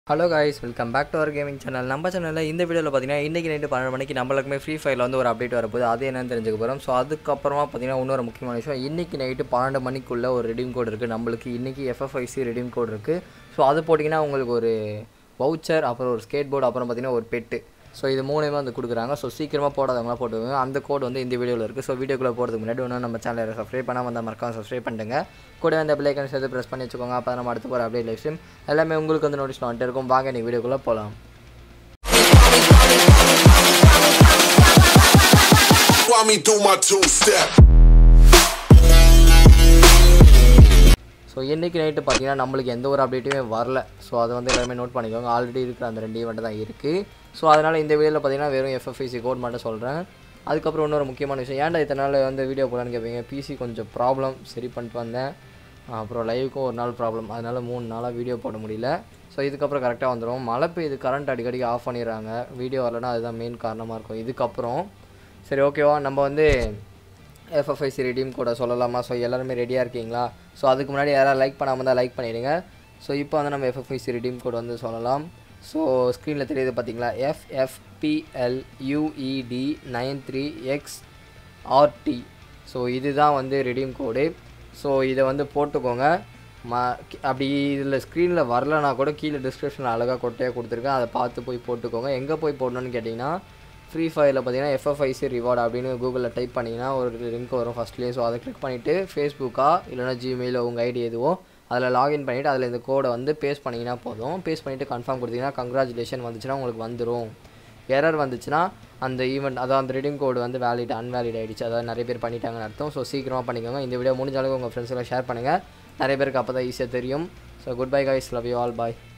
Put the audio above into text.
Hello guys welcome back to our gaming channel நம்ம சேனலில் இந்த வீடியோவில் பார்த்தீங்கன்னா இன்றைக்கி நைட்டு பன்னெண்டு மணிக்கு நம்மளுக்குமே ஃப்ரீ ஃபயரில் வந்து ஒரு அப்டேட் வரப்போகுது அது என்னன்னு தெரிஞ்சுக்க போகிறோம் ஸோ அதுக்கப்புறமா பார்த்தீங்கன்னா இன்னொரு முக்கியமான விஷயம் இன்றைக்கி நைட்டு பன்னெண்டு மணிக்குள்ளே ஒரு ரெடீம் கோட் இருக்குது நம்மளுக்கு இன்றைக்கி எஃப்எஃப்ஐசி ரெடீம் கோட் இருக்குது ஸோ அது போட்டிங்கன்னா உங்களுக்கு ஒரு வவுச்சர் அப்புறம் ஒரு ஸ்கேட் போர்டு அப்புறம் பார்த்தீங்கன்னா ஒரு பெட்டு ஸோ இது மூணுமே வந்து கொடுக்குறாங்க ஸோ சீக்கிரமாக போடாதவங்களாம் போட்டுக்கோங்க அந்த கோட் வந்து இந்த வீடியோவில் இருக்குது ஸோ வீடியோக்குள்ளே போகிறதுக்கு முன்னாடி ஒன்றும் நம்ம சேனலை சப்ஸ்கிரைப் பண்ணாமல் வந்தால் மறக்காம சப்ஸ்கிரைப் பண்ணிட்டுங்க கூட அந்த பிள்ளைக்கன் சேர்த்து ப்ரெஸ் பண்ணி வச்சுக்கோங்க அப்போ நம்ம அடுத்து போகிற அப்டேட் லைஃப் ஸ்ட்ரீம் எல்லாமே உங்களுக்கு வந்து நோட்டீஸ் வந்துட்டு இருக்கும் வாங்க நீ வீடியோக்குள்ளே போகலாம் While me do my two step. So இன்றைக்கி நைட்டு பார்த்தீங்கன்னா நம்மளுக்கு எந்த ஒரு அப்டேட்டுமே வரல ஸோ அதை வந்து எல்லாருமே நோட் பண்ணிக்கோங்க ஆல்ரெடி இருக்கிற அந்த ரெண்டு ஈவெண்ட் தான் இருக்குது ஸோ அதனால் இந்த வீடியோவில் பார்த்தீங்கன்னா வெறும் எஃப்எஃப்ஐசி கோட் மட்டும் சொல்கிறேன் அதுக்கப்புறம் இன்னொரு முக்கியமான விஷயம் ஏன்டா இத்தனை நாள் வந்து வீடியோ போடலான்னு கேட்பீங்க பிசி கொஞ்சம் ப்ராப்ளம் சரி பண்ணிட்டு வந்தேன் அப்புறம் லைவுக்கும் ஒரு நாள் ப்ராப்ளம் அதனால் மூணு நாளாக வீடியோ போட முடியல ஸோ இதுக்கப்புறம் கரெக்டாக வந்துடும் மழை பெய்யுது கரண்ட் அடிக்கடி ஆஃப் பண்ணிடுறாங்க வீடியோ வரலன்னா அதுதான் மெயின் காரணமாக இருக்கும் இதுக்கப்புறம் சரி ஓகேவா நம்ம வந்து எஃப்எஃப்ஐசி ரெடீம் கூட சொல்லலாமா ஸோ எல்லாருமே ரெடியாக இருக்கீங்களா ஸோ அதுக்கு முன்னாடி யாராவது லைக் பண்ணாமல் தான் லைக் பண்ணிடுங்க ஸோ இப்போ வந்து நம்ம எஃப்எஃப்ஐசி ரெடீம் கோட் வந்து சொல்லலாம் ஸோ ஸ்க்ரீனில் தெரியுது பார்த்தீங்களா FFPL UED nine three X RD so இதுதான் வந்து ரெடீம் கோடு ஸோ இதை வந்து போட்டுக்கோங்க ம அப்படி இதில் ஸ்க்ரீனில் வரலனா கூட கீழே டிஸ்கிரிப்ஷனில் அழகாக கொட்டையாக கொடுத்துருக்கேன் அதை பார்த்து போய் போட்டுக்கோங்க எங்கே போய் போடணும்னு கேட்டிங்கன்னா ஃப்ரீ ஃபயரில் பார்த்தீங்கன்னா எஃப்எஃப்ஐசி ரிவார்டு அப்படின்னு கூகுளில் டைப் பண்ணிங்கன்னா ஒரு லிங்க் வரும் ஃபஸ்ட்லேயே ஸோ அதை கிளிக் பண்ணிவிட்டு ஃபேஸ்புக்கா இல்லைனா ஜிமெயில் உங்கள் ஐடி எதுவோ அதில் லாகின் பண்ணிவிட்டு அதில் இந்த கோடை வந்து பேஸ்ட் பண்ணிங்கன்னா போதும் பேஸ்ட் பண்ணிவிட்டு கன்ஃபார்ம் கொடுத்தீங்கன்னா கங்க்ராச்சுலேஷன் வந்துச்சுன்னா உங்களுக்கு வந்துடும் எரர் வந்துச்சுன்னா அந்த ஈவெண்ட் அதாவது அந்த ரெடிங் கோடு வந்து வேலிட் அன்வேலிட் ஆகிடுச்சு அதாவது நிறைய பேர் பண்ணிட்டாங்கன்னு அர்த்தம் ஸோ சீக்கிரமாக பண்ணிக்கோங்க இந்த வீடியோ முடிஞ்ச அளவுக்கு உங்கள் ஃப்ரெண்ட்ஸ்லாம் ஷேர் பண்ணுங்கள் நிறைய பேருக்கு அப்போ தான் ஈஸியாக தெரியும் so good bye guys love you all bye